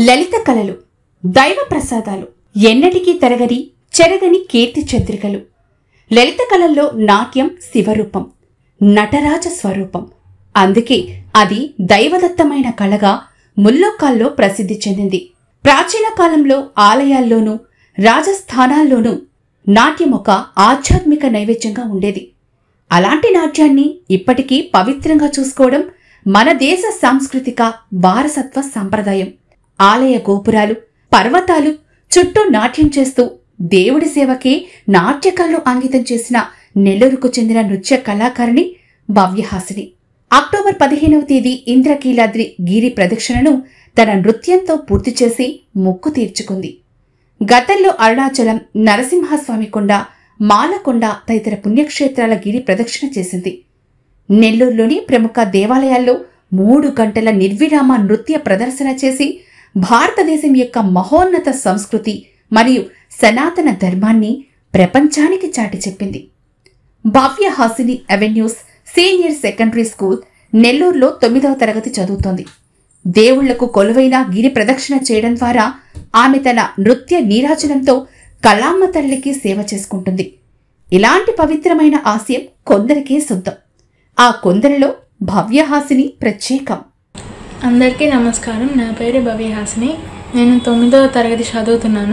లలిత కళలు దైవ ప్రసాదాలు ఎన్నటికీ తరగని చెరగని కీర్తి చంద్రికలు లలిత కళల్లో నాట్యం శివరూపం నటరాజ స్వరూపం అందుకే అది దైవదత్తమైన కళగా ముల్లోకాల్లో ప్రసిద్ధి చెందింది ప్రాచీన కాలంలో ఆలయాల్లోనూ రాజస్థానాల్లోనూ నాట్యం ఒక ఆధ్యాత్మిక నైవేద్యంగా ఉండేది అలాంటి నాట్యాన్ని ఇప్పటికీ పవిత్రంగా చూసుకోవడం మన దేశ సాంస్కృతిక వారసత్వ సంప్రదాయం ఆలయ గోపురాలు పర్వతాలు చుట్టూ నాట్యం చేస్తూ దేవుడి సేవకే నాట్యకళను అంకితం చేసిన నెల్లూరుకు చెందిన నృత్య కళాకారిణి భవ్యహాసిని అక్టోబర్ పదిహేనవ తేదీ ఇంద్రకీలాద్రి గిరి ప్రదక్షిణను తన నృత్యంతో పూర్తి చేసి మొక్కు తీర్చుకుంది గతంలో అరుణాచలం నరసింహస్వామి కొండ మాలకొండ తదితర పుణ్యక్షేత్రాల గిరి ప్రదక్షిణ చేసింది నెల్లూరులోని ప్రముఖ దేవాలయాల్లో మూడు గంటల నిర్విరామ నృత్య ప్రదర్శన చేసి భారతదేశం యొక్క మహోన్నత సంస్కృతి మరియు సనాతన ధర్మాన్ని ప్రపంచానికి చాటి చెప్పింది Bhavya Hasini avenues senior secondary school నెల్లూరులో తొమ్మిదవ తరగతి చదువుతోంది దేవుళ్లకు కొలువైన గిరి ప్రదక్షిణ చేయడం ద్వారా ఆమె తన నృత్య నీరాజనంతో కళామ్మ తల్లికి సేవ చేసుకుంటుంది ఇలాంటి పవిత్రమైన ఆశయం కొందరికే సొంతం ఆ కొందరిలో భవ్యహాసిని ప్రత్యేకం అందరికీ నమస్కారం నా పేరు భవ్యహాసిని నేను తొమ్మిదవ తరగతి చదువుతున్నాను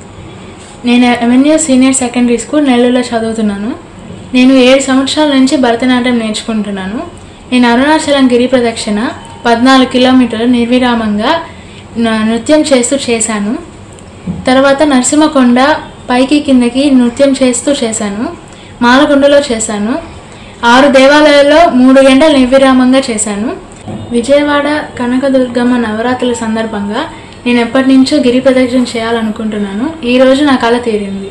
నేను ఎవెన్యూ సీనియర్ సెకండరీ స్కూల్ నెల్లూరులో చదువుతున్నాను నేను ఏడు సంవత్సరాల నుంచి భరతనాట్యం నేర్చుకుంటున్నాను నేను అరుణాచలం గిరి ప్రదక్షిణ పద్నాలుగు కిలోమీటర్లు నిర్విరామంగా న- నృత్యం చేస్తూ చేశాను తర్వాత నరసింహకొండ పైకి కిందకి నృత్యం చేస్తూ చేశాను మాలకొండలో చేశాను ఆరు దేవాలయాల్లో మూడు గంటలు నిర్విరామంగా చేశాను విజయవాడ కనకదుర్గమ్మ నవరాత్రుల సందర్భంగా నేను ఎప్పటి నుంచో గిరి ప్రదక్షిణ చేయాలనుకుంటున్నాను ఈ రోజు నా కళ తీరింది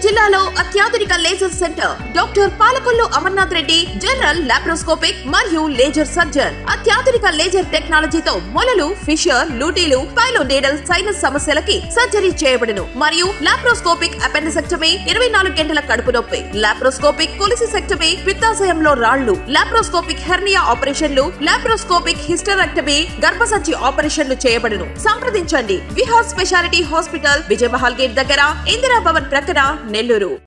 జిల్లాలో అత్యాధునిక laser center doctor Palakollu Amarnath Reddy general laparoscopic మరియు లేజర్ సర్జన్ అత్యాధునిక లేజర్ టెక్నాలజీతో మొలలు ఫిషర్ లూటీలు పైలో నీడల్ సైనస్ సమస్యలకి సర్జరీ చేయబడును మరియు లాప్రోస్కోపిక్ అపెండిసెక్టమీ ఇరవై నాలుగు గంటల కడుపు నొప్పి లాప్రోస్కోపిక్ కొలిసిసెక్టమీ పిత్తాశయంలో రాళ్లు లాప్రోస్కోపిక్ హెర్నియా ఆపరేషన్లు లాప్రోస్కోపిక్ హిస్టరెక్టమీ గర్భసంచి ఆపరేషన్లు చేయబడును సంప్రదించండి Vihar speciality hospital Vijayamahal gate దగ్గర ఇందిరా భవన్ ప్రక్కన నెల్లూరు